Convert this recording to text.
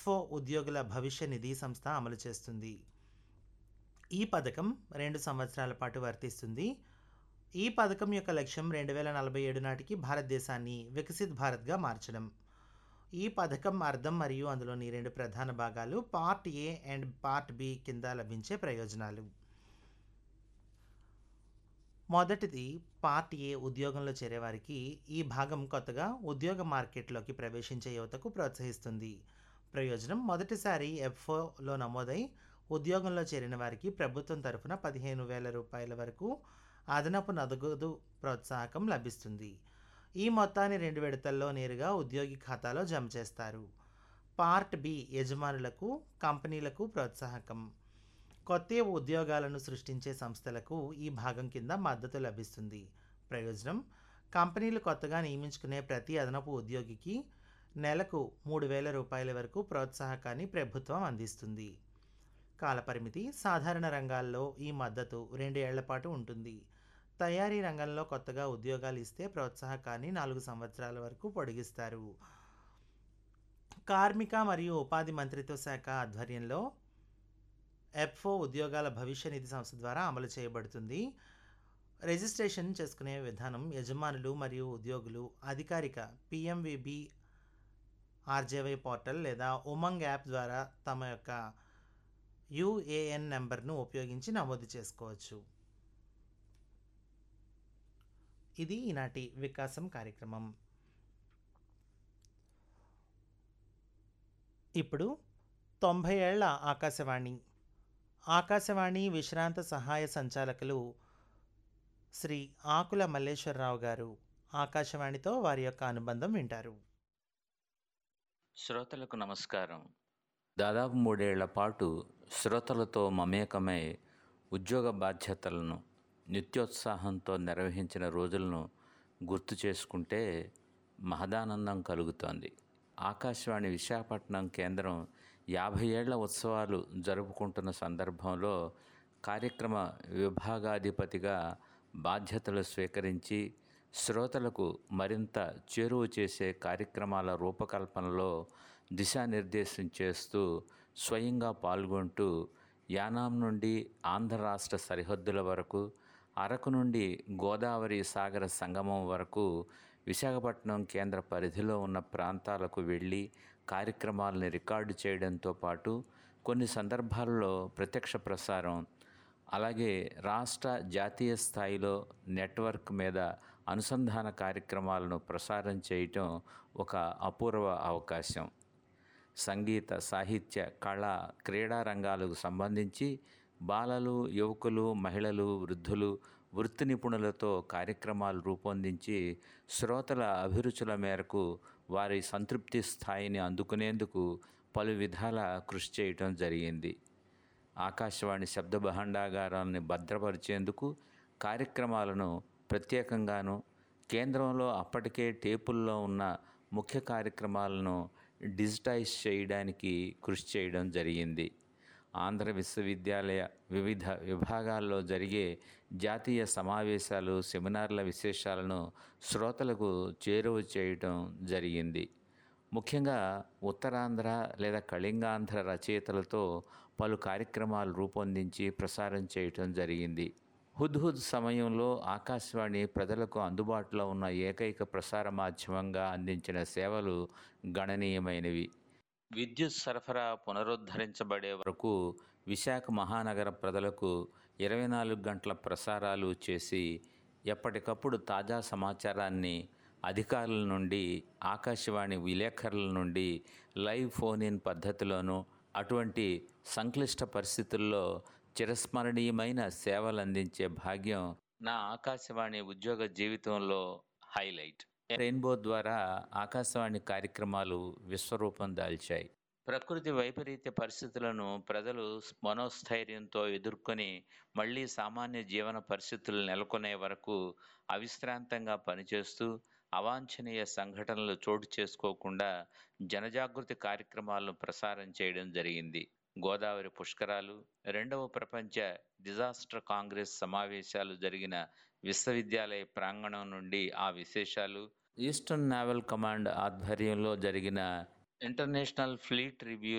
FO ఉద్యోగుల భవిష్య నిధి సంస్థ అమలు చేస్తుంది ఈ పథకం రెండు సంవత్సరాల పాటు వర్తిస్తుంది ఈ పథకం యొక్క లక్ష్యం రెండు వేల నలభై ఏడు నాటికి భారతదేశాన్ని వికసిత్ భారత్గా మార్చడం ఈ పథకం అర్థం మరియు అందులోని రెండు ప్రధాన భాగాలు part A and part B కింద లభించే ప్రయోజనాలు మొదటిది పార్ట్ ఏ ఉద్యోగంలో చేరేవారికి ఈ భాగం కొత్తగా ఉద్యోగ మార్కెట్లోకి ప్రవేశించే యువతకు ప్రోత్సహిస్తుంది ప్రయోజనం మొదటిసారి ఎఫ్ఓలో నమోదై ఉద్యోగంలో చేరిన వారికి ప్రభుత్వం తరఫున పదిహేను వేల రూపాయల వరకు అదనపు నగదు ప్రోత్సాహకం లభిస్తుంది ఈ మొత్తాన్ని రెండు విడతల్లో నేరుగా ఉద్యోగి ఖాతాలో జమ చేస్తారు పార్ట్ బి యజమానులకు కంపెనీలకు ప్రోత్సాహకం కొత్త ఉద్యోగాలను సృష్టించే సంస్థలకు ఈ భాగం కింద మద్దతు లభిస్తుంది ప్రయోజనం కంపెనీలు కొత్తగా నియమించుకునే ప్రతి అదనపు ఉద్యోగికి నెలకు మూడు వేల రూపాయల వరకు ప్రోత్సాహకాన్ని ప్రభుత్వం అందిస్తుంది కాలపరిమితి సాధారణ రంగాల్లో ఈ మద్దతు రెండు ఏళ్ల పాటు ఉంటుంది తయారీ రంగంలో కొత్తగా ఉద్యోగాలు ఇస్తే ప్రోత్సాహకాన్ని నాలుగు సంవత్సరాల వరకు పొడిగిస్తారు కార్మిక మరియు ఉపాధి మంత్రిత్వ శాఖ ఆధ్వర్యంలో ఎఫ్ఓ ఉద్యోగాల భవిష్య నిధి సంస్థ ద్వారా అమలు చేయబడుతుంది రిజిస్ట్రేషన్ చేసుకునే విధానం యజమానులు మరియు ఉద్యోగులు అధికారిక పిఎంవిబి ఆర్జేవై పోర్టల్ లేదా ఉమంగ్ యాప్ ద్వారా తమ యొక్క యుఏఎన్ నెంబర్ను ఉపయోగించి నమోదు చేసుకోవచ్చు ఇది ఈనాటి వికాసం కార్యక్రమం ఇప్పుడు తొంభై ఏళ్ల ఆకాశవాణి ఆకాశవాణి విశ్రాంత సహాయ సంచాలకులు శ్రీ ఆకుల మల్లేశ్వరరావు గారు ఆకాశవాణితో వారి యొక్క అనుబంధం వింటారు శ్రోతలకు నమస్కారం దాదాపు మూడేళ్ల పాటు శ్రోతలతో మమేకమై ఉద్యోగ బాధ్యతలను నిత్యోత్సాహంతో నిర్వహించిన రోజులను గుర్తు చేసుకుంటే మహదానందం కలుగుతోంది ఆకాశవాణి విశాఖపట్నం కేంద్రం యాభై ఏళ్ల ఉత్సవాలు జరుపుకుంటున్న సందర్భంలో కార్యక్రమ విభాగాధిపతిగా బాధ్యతలు స్వీకరించి శ్రోతలకు మరింత చేరువ చేసే కార్యక్రమాల రూపకల్పనలో దిశానిర్దేశం చేస్తూ స్వయంగా పాల్గొంటూ యానాం నుండి ఆంధ్ర రాష్ట్ర సరిహద్దుల వరకు అరకు నుండి గోదావరి సాగర సంగమం వరకు విశాఖపట్నం కేంద్ర పరిధిలో ఉన్న ప్రాంతాలకు వెళ్ళి కార్యక్రమాలని రికార్డు చేయడంతో పాటు కొన్ని సందర్భాల్లో ప్రత్యక్ష ప్రసారం అలాగే రాష్ట్ర జాతీయ స్థాయిలో నెట్వర్క్ మీద అనుసంధాన కార్యక్రమాలను ప్రసారం చేయటం ఒక అపూర్వ అవకాశం సంగీత సాహిత్య కళ క్రీడా రంగాలకు సంబంధించి బాలలు యువకులు మహిళలు వృద్ధులు వృత్తి నిపుణులతో కార్యక్రమాలు రూపొందించి శ్రోతల అభిరుచుల మేరకు వారి సంతృప్తి స్థాయిని అందుకునేందుకు పలు విధాల కృషి చేయటం జరిగింది ఆకాశవాణి శబ్ద భాండాగారాన్ని భద్రపరిచేందుకు కార్యక్రమాలను ప్రత్యేకంగాను కేంద్రంలో అప్పటికే టేపుల్లో ఉన్న ముఖ్య కార్యక్రమాలను డిజిటైజ్ చేయడానికి కృషి చేయడం జరిగింది ఆంధ్ర విశ్వవిద్యాలయ వివిధ విభాగాల్లో జరిగే జాతీయ సమావేశాలు సెమినార్ల విశేషాలను శ్రోతలకు చేరువ చేయటం జరిగింది ముఖ్యంగా ఉత్తరాంధ్ర లేదా కళింగాంధ్ర రచయితలతో పలు కార్యక్రమాలు రూపొందించి ప్రసారం చేయటం జరిగింది హుద్హుద్ సమయంలో ఆకాశవాణి ప్రజలకు అందుబాటులో ఉన్న ఏకైక ప్రసార మాధ్యమంగా అందించిన సేవలు గణనీయమైనవి విద్యుత్ సరఫరా పునరుద్ధరించబడే వరకు విశాఖ మహానగర ప్రజలకు ఇరవై నాలుగు గంటల ప్రసారాలు చేసి ఎప్పటికప్పుడు తాజా సమాచారాన్ని అధికారుల నుండి ఆకాశవాణి విలేకరుల నుండి లైవ్ ఫోన్ ఇన్ పద్ధతిలోనూ అటువంటి సంక్లిష్ట పరిస్థితుల్లో చిరస్మరణీయమైన సేవలు అందించే భాగ్యం నా ఆకాశవాణి ఉద్యోగ జీవితంలో హైలైట్ రెయిన్బో ద్వారా ఆకాశవాణి కార్యక్రమాలు విశ్వరూపం దాల్చాయి ప్రకృతి వైపరీత్య పరిస్థితులను ప్రజలు మనోస్థైర్యంతో ఎదుర్కొని మళ్ళీ సామాన్య జీవన పరిస్థితులు నెలకొనే వరకు అవిశ్రాంతంగా పనిచేస్తూ అవాంఛనీయ సంఘటనలు చోటు చేసుకోకుండా జనజాగృతి కార్యక్రమాలను ప్రసారం చేయడం జరిగింది గోదావరి పుష్కరాలు రెండవ ప్రపంచ డిజాస్టర్ కాంగ్రెస్ సమావేశాలు జరిగిన విశ్వవిద్యాలయ ప్రాంగణం నుండి ఆ విశేషాలు ఈస్టర్న్ నావల్ కమాండ్ ఆధ్వర్యంలో జరిగిన ఇంటర్నేషనల్ ఫ్లీట్ రివ్యూ